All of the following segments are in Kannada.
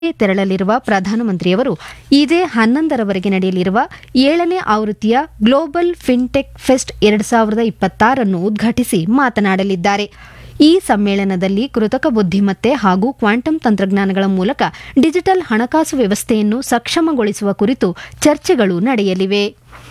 ತೆರಳಲಿರುವ ಪ್ರಧಾನಮಂತ್ರಿಯವರು ಇದೇ ಹನ್ನೊಂದರವರೆಗೆ ನಡೆಯಲಿರುವ ಏಳನೇ ಆವೃತ್ತಿಯ ಗ್ಲೋಬಲ್ ಫಿನ್ಟೆಕ್ ಫೆಸ್ಟ್ ಎರಡು ಸಾವಿರದ ಇಪ್ಪತ್ತಾರನ್ನು ಉದ್ಘಾಟಿಸಿ ಮಾತನಾಡಲಿದ್ದಾರೆ ಈ ಸಮ್ಮೇಳನದಲ್ಲಿ ಕೃತಕ ಬುದ್ಧಿಮತ್ತೆ ಹಾಗೂ ಕ್ವಾಂಟಮ್ ತಂತ್ರಜ್ಞಾನಗಳ ಮೂಲಕ ಡಿಜಿಟಲ್ ಹಣಕಾಸು ವ್ಯವಸ್ಥೆಯನ್ನು ಸಕ್ಷಮಗೊಳಿಸುವ ಕುರಿತು ಚರ್ಚೆಗಳು ನಡೆಯಲಿವೆ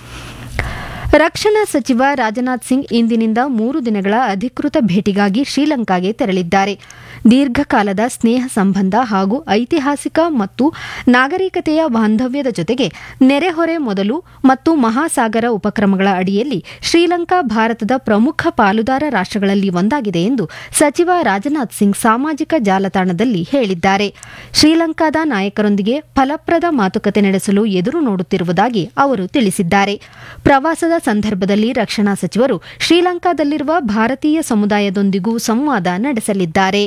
ರಕ್ಷಣಾ ಸಚಿವ ರಾಜನಾಥ್ ಸಿಂಗ್ ಇಂದಿನಿಂದ ಮೂರು ದಿನಗಳ ಅಧಿಕೃತ ಭೇಟಿಗಾಗಿ ಶ್ರೀಲಂಕಾಗೆ ತೆರಳಿದ್ದಾರೆ ದೀರ್ಘಕಾಲದ ಸ್ನೇಹ ಸಂಬಂಧ ಹಾಗೂ ಐತಿಹಾಸಿಕ ಮತ್ತು ನಾಗರಿಕತೆಯ ಬಾಂಧವ್ಯದ ಜೊತೆಗೆ ನೆರೆಹೊರೆ ಮೊದಲು ಮತ್ತು ಮಹಾಸಾಗರ ಉಪಕ್ರಮಗಳ ಅಡಿಯಲ್ಲಿ ಶ್ರೀಲಂಕಾ ಭಾರತದ ಪ್ರಮುಖ ಪಾಲುದಾರ ರಾಷ್ಟ್ರಗಳಲ್ಲಿ ಒಂದಾಗಿದೆ ಎಂದು ಸಚಿವ ರಾಜನಾಥ್ ಸಿಂಗ್ ಸಾಮಾಜಿಕ ಜಾಲತಾಣದಲ್ಲಿ ಹೇಳಿದ್ದಾರೆ ಶ್ರೀಲಂಕಾದ ನಾಯಕರೊಂದಿಗೆ ಫಲಪ್ರದ ಮಾತುಕತೆ ನಡೆಸಲು ಎದುರು ನೋಡುತ್ತಿರುವುದಾಗಿ ಅವರು ತಿಳಿಸಿದ್ದಾರೆ ಪ್ರವಾಸದ ಸಂದರ್ಭದಲ್ಲಿ ರಕ್ಷಣಾ ಸಚಿವರು ಶ್ರೀಲಂಕಾದಲ್ಲಿರುವ ಭಾರತೀಯ ಸಮುದಾಯದೊಂದಿಗೂ ಸಂವಾದ ನಡೆಸಲಿದ್ದಾರೆ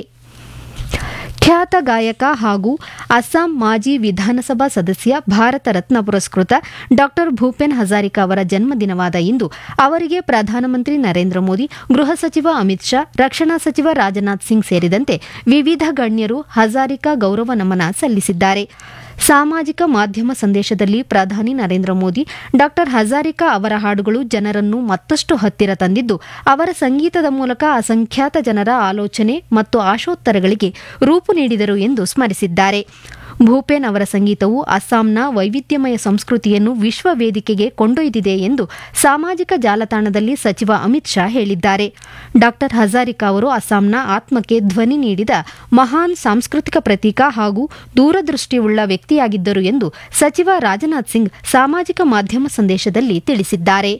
ಖ್ಯಾತ ಗಾಯಕ ಹಾಗೂ ಅಸ್ಸಾಂ ಮಾಜಿ ವಿಧಾನಸಭಾ ಸದಸ್ಯ ಭಾರತ ರತ್ನ ಪುರಸ್ಕೃತ ಡಾ ಭೂಪೇನ್ ಹಜಾರಿಕಾ ಅವರ ಜನ್ಮದಿನವಾದ ಇಂದು ಅವರಿಗೆ ಪ್ರಧಾನಮಂತ್ರಿ ನರೇಂದ್ರ ಮೋದಿ ಗೃಹ ಸಚಿವ ಅಮಿತ್ ಶಾ ರಕ್ಷಣಾ ಸಚಿವ ರಾಜನಾಥ್ ಸಿಂಗ್ ಸೇರಿದಂತೆ ವಿವಿಧ ಗಣ್ಯರು ಹಜಾರಿಕಾ ಗೌರವ ನಮನ ಸಲ್ಲಿಸಿದ್ದಾರೆ ಸಾಮಾಜಿಕ ಮಾಧ್ಯಮ ಸಂದೇಶದಲ್ಲಿ ಪ್ರಧಾನಿ ನರೇಂದ್ರ ಮೋದಿ ಡಾ ಹಜಾರಿಕಾ ಅವರ ಹಾಡುಗಳು ಜನರನ್ನು ಮತ್ತಷ್ಟು ಹತ್ತಿರ ತಂದಿದ್ದು ಅವರ ಸಂಗೀತದ ಮೂಲಕ ಅಸಂಖ್ಯಾತ ಜನರ ಆಲೋಚನೆ ಮತ್ತು ಆಶೋತ್ತರಗಳಿಗೆ ರೂಪು ನೀಡಿದರು ಎಂದು ಸ್ಮರಿಸಿದ್ದಾರೆ ಭೂಪೇನ್ ಅವರ ಸಂಗೀತವು ಅಸ್ಸಾಂನ ವೈವಿಧ್ಯಮಯ ಸಂಸ್ಕೃತಿಯನ್ನು ವಿಶ್ವ ವೇದಿಕೆಗೆ ಕೊಂಡೊಯ್ದಿದೆ ಎಂದು ಸಾಮಾಜಿಕ ಜಾಲತಾಣದಲ್ಲಿ ಸಚಿವ ಅಮಿತ್ ಶಾ ಹೇಳಿದ್ದಾರೆ ಡಾ ಹಜಾರಿಕಾ ಅವರು ಅಸ್ಸಾಂನ ಆತ್ಮಕ್ಕೆ ಧ್ವನಿ ನೀಡಿದ ಮಹಾನ್ ಸಾಂಸ್ಕೃತಿಕ ಪ್ರತೀಕ ಹಾಗೂ ದೂರದೃಷ್ಟಿಯುಳ್ಳ ವ್ಯಕ್ತಿಯಾಗಿದ್ದರು ಎಂದು ಸಚಿವ ರಾಜನಾಥ್ ಸಿಂಗ್ ಸಾಮಾಜಿಕ ಮಾಧ್ಯಮ ಸಂದೇಶದಲ್ಲಿ ತಿಳಿಸಿದ್ದಾರೆ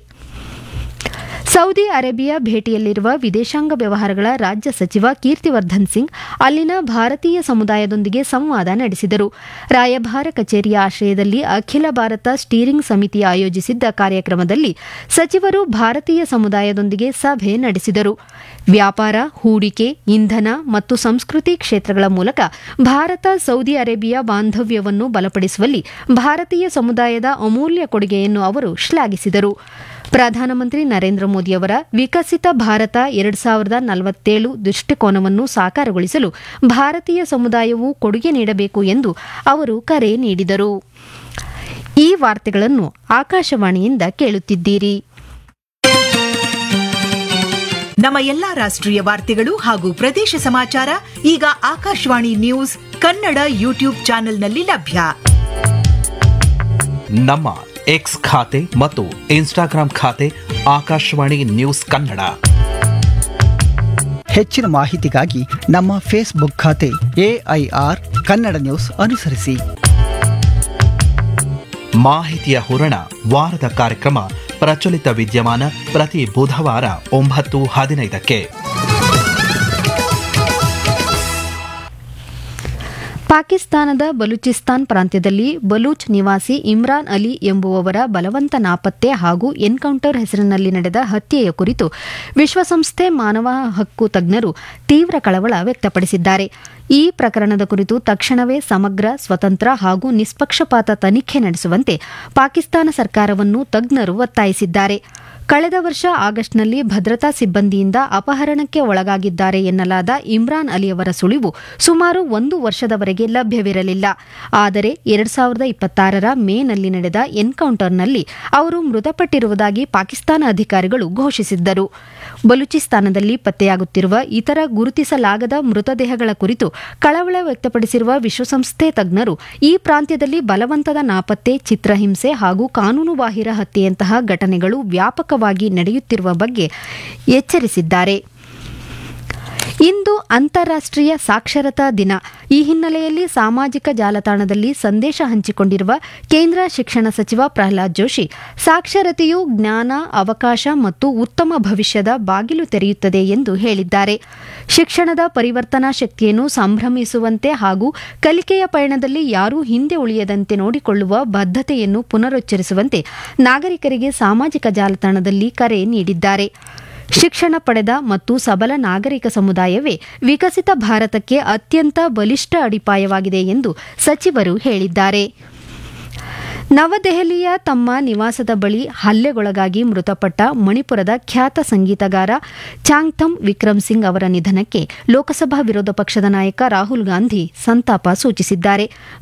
ಸೌದಿ ಅರೇಬಿಯಾ ಭೇಟಿಯಲ್ಲಿರುವ ವಿದೇಶಾಂಗ ವ್ಯವಹಾರಗಳ ರಾಜ್ಯ ಸಚಿವ ಕೀರ್ತಿವರ್ಧನ್ ಸಿಂಗ್ ಅಲ್ಲಿನ ಭಾರತೀಯ ಸಮುದಾಯದೊಂದಿಗೆ ಸಂವಾದ ನಡೆಸಿದರು ರಾಯಭಾರ ಕಚೇರಿಯ ಆಶ್ರಯದಲ್ಲಿ ಅಖಿಲ ಭಾರತ ಸ್ಟೀರಿಂಗ್ ಸಮಿತಿ ಆಯೋಜಿಸಿದ್ದ ಕಾರ್ಯಕ್ರಮದಲ್ಲಿ ಸಚಿವರು ಭಾರತೀಯ ಸಮುದಾಯದೊಂದಿಗೆ ಸಭೆ ನಡೆಸಿದರು ವ್ಯಾಪಾರ ಹೂಡಿಕೆ ಇಂಧನ ಮತ್ತು ಸಂಸ್ಕೃತಿ ಕ್ಷೇತ್ರಗಳ ಮೂಲಕ ಭಾರತ ಸೌದಿ ಅರೇಬಿಯಾ ಬಾಂಧವ್ಯವನ್ನು ಬಲಪಡಿಸುವಲ್ಲಿ ಭಾರತೀಯ ಸಮುದಾಯದ ಅಮೂಲ್ಯ ಕೊಡುಗೆಯನ್ನು ಅವರು ಶ್ಲಾಘಿಸಿದರು ಪ್ರಧಾನಮಂತ್ರಿ ನರೇಂದ್ರ ಮೋದಿಯವರ ವಿಕಸಿತ ಭಾರತ ಎರಡು ಸಾವಿರದ ನಲವತ್ತೇಳು ದೃಷ್ಟಿಕೋನವನ್ನು ಸಾಕಾರಗೊಳಿಸಲು ಭಾರತೀಯ ಸಮುದಾಯವು ಕೊಡುಗೆ ನೀಡಬೇಕು ಎಂದು ಅವರು ಕರೆ ನೀಡಿದರು ಈ ವಾರ್ತೆಗಳನ್ನು ಆಕಾಶವಾಣಿಯಿಂದ ಕೇಳುತ್ತಿದ್ದೀರಿ ನಮ್ಮ ಎಲ್ಲಾ ರಾಷ್ಟ್ರೀಯ ವಾರ್ತೆಗಳು ಹಾಗೂ ಪ್ರದೇಶ ಸಮಾಚಾರ ಈಗ ಆಕಾಶವಾಣಿ ನ್ಯೂಸ್ ಕನ್ನಡ ಯೂಟ್ಯೂಬ್ ಚಾನೆಲ್ನಲ್ಲಿ ಲಭ್ಯ ನಮ್ಮ ಎಕ್ಸ್ ಖಾತೆ ಮತ್ತು ಇನ್ಸ್ಟಾಗ್ರಾಂ ಖಾತೆ ಆಕಾಶವಾಣಿ ನ್ಯೂಸ್ ಕನ್ನಡ ಹೆಚ್ಚಿನ ಮಾಹಿತಿಗಾಗಿ ನಮ್ಮ ಫೇಸ್ಬುಕ್ ಖಾತೆ ಎಐಆರ್ ಕನ್ನಡ ನ್ಯೂಸ್ ಅನುಸರಿಸಿ ಮಾಹಿತಿಯ ಹೂರಣ ವಾರದ ಕಾರ್ಯಕ್ರಮ ಪ್ರಚಲಿತ ವಿದ್ಯಮಾನ ಪ್ರತಿ ಬುಧವಾರ ಒಂಬತ್ತು ಹದಿನೈದಕ್ಕೆ ಪಾಕಿಸ್ತಾನದ ಬಲೂಚಿಸ್ತಾನ್ ಪ್ರಾಂತ್ಯದಲ್ಲಿ ಬಲೂಚ್ ನಿವಾಸಿ ಇಮ್ರಾನ್ ಅಲಿ ಎಂಬುವವರ ಬಲವಂತ ನಾಪತ್ತೆ ಹಾಗೂ ಎನ್ಕೌಂಟರ್ ಹೆಸರಿನಲ್ಲಿ ನಡೆದ ಹತ್ಯೆಯ ಕುರಿತು ವಿಶ್ವಸಂಸ್ಥೆ ಮಾನವ ಹಕ್ಕು ತಜ್ಞರು ತೀವ್ರ ಕಳವಳ ವ್ಯಕ್ತಪಡಿಸಿದ್ದಾರೆ ಈ ಪ್ರಕರಣದ ಕುರಿತು ತಕ್ಷಣವೇ ಸಮಗ್ರ ಸ್ವತಂತ್ರ ಹಾಗೂ ನಿಷ್ಪಕ್ಷಪಾತ ತನಿಖೆ ನಡೆಸುವಂತೆ ಪಾಕಿಸ್ತಾನ ಸರ್ಕಾರವನ್ನು ತಜ್ಞರು ಒತ್ತಾಯಿಸಿದ್ದಾರೆ ಕಳೆದ ವರ್ಷ ಆಗಸ್ಟ್ನಲ್ಲಿ ಭದ್ರತಾ ಸಿಬ್ಬಂದಿಯಿಂದ ಅಪಹರಣಕ್ಕೆ ಒಳಗಾಗಿದ್ದಾರೆ ಎನ್ನಲಾದ ಇಮ್ರಾನ್ ಅಲಿಯವರ ಸುಳಿವು ಸುಮಾರು ಒಂದು ವರ್ಷದವರೆಗೆ ಲಭ್ಯವಿರಲಿಲ್ಲ ಆದರೆ ಎರಡ್ ಸಾವಿರದ ಇಪ್ಪತ್ತಾರರ ಮೇನಲ್ಲಿ ನಡೆದ ಎನ್ಕೌಂಟರ್ನಲ್ಲಿ ಅವರು ಮೃತಪಟ್ಟಿರುವುದಾಗಿ ಪಾಕಿಸ್ತಾನ ಅಧಿಕಾರಿಗಳು ಘೋಷಿಸಿದ್ದರು ಬಲೂಚಿಸ್ತಾನದಲ್ಲಿ ಪತ್ತೆಯಾಗುತ್ತಿರುವ ಇತರ ಗುರುತಿಸಲಾಗದ ಮೃತದೇಹಗಳ ಕುರಿತು ಕಳವಳ ವ್ಯಕ್ತಪಡಿಸಿರುವ ವಿಶ್ವಸಂಸ್ಥೆ ತಜ್ಞರು ಈ ಪ್ರಾಂತ್ಯದಲ್ಲಿ ಬಲವಂತದ ನಾಪತ್ತೆ ಚಿತ್ರಹಿಂಸೆ ಹಾಗೂ ಕಾನೂನುಬಾಹಿರ ಹತ್ಯೆಯಂತಹ ಘಟನೆಗಳು ವ್ಯಾಪಕವಾಗಿ ನಡೆಯುತ್ತಿರುವ ಬಗ್ಗೆ ಎಚ್ಚರಿಸಿದ್ದಾರೆ ಇಂದು ಅಂತಾರಾಷ್ಟ್ರೀಯ ಸಾಕ್ಷರತಾ ದಿನ ಈ ಹಿನ್ನೆಲೆಯಲ್ಲಿ ಸಾಮಾಜಿಕ ಜಾಲತಾಣದಲ್ಲಿ ಸಂದೇಶ ಹಂಚಿಕೊಂಡಿರುವ ಕೇಂದ್ರ ಶಿಕ್ಷಣ ಸಚಿವ ಪ್ರಹ್ಲಾದ್ ಜೋಶಿ ಸಾಕ್ಷರತೆಯು ಜ್ಞಾನ ಅವಕಾಶ ಮತ್ತು ಉತ್ತಮ ಭವಿಷ್ಯದ ಬಾಗಿಲು ತೆರೆಯುತ್ತದೆ ಎಂದು ಹೇಳಿದ್ದಾರೆ ಶಿಕ್ಷಣದ ಪರಿವರ್ತನಾ ಶಕ್ತಿಯನ್ನು ಸಂಭ್ರಮಿಸುವಂತೆ ಹಾಗೂ ಕಲಿಕೆಯ ಪಯಣದಲ್ಲಿ ಯಾರೂ ಹಿಂದೆ ಉಳಿಯದಂತೆ ನೋಡಿಕೊಳ್ಳುವ ಬದ್ಧತೆಯನ್ನು ಪುನರುಚ್ಚರಿಸುವಂತೆ ನಾಗರಿಕರಿಗೆ ಸಾಮಾಜಿಕ ಜಾಲತಾಣದಲ್ಲಿ ಕರೆ ನೀಡಿದ್ದಾರೆ ಶಿಕ್ಷಣ ಪಡೆದ ಮತ್ತು ಸಬಲ ನಾಗರಿಕ ಸಮುದಾಯವೇ ವಿಕಸಿತ ಭಾರತಕ್ಕೆ ಅತ್ಯಂತ ಬಲಿಷ್ಠ ಅಡಿಪಾಯವಾಗಿದೆ ಎಂದು ಸಚಿವರು ಹೇಳಿದ್ದಾರೆ ನವದೆಹಲಿಯ ತಮ್ಮ ನಿವಾಸದ ಬಳಿ ಹಲ್ಲೆಗೊಳಗಾಗಿ ಮೃತಪಟ್ಟ ಮಣಿಪುರದ ಖ್ಯಾತ ಸಂಗೀತಗಾರ ಚಾಂಗ್ಥಮ್ ವಿಕ್ರಮ್ ಸಿಂಗ್ ಅವರ ನಿಧನಕ್ಕೆ ಲೋಕಸಭಾ ವಿರೋಧ ಪಕ್ಷದ ನಾಯಕ ರಾಹುಲ್ ಗಾಂಧಿ ಸಂತಾಪ ಸೂಚಿಸಿದ್ದಾರೆ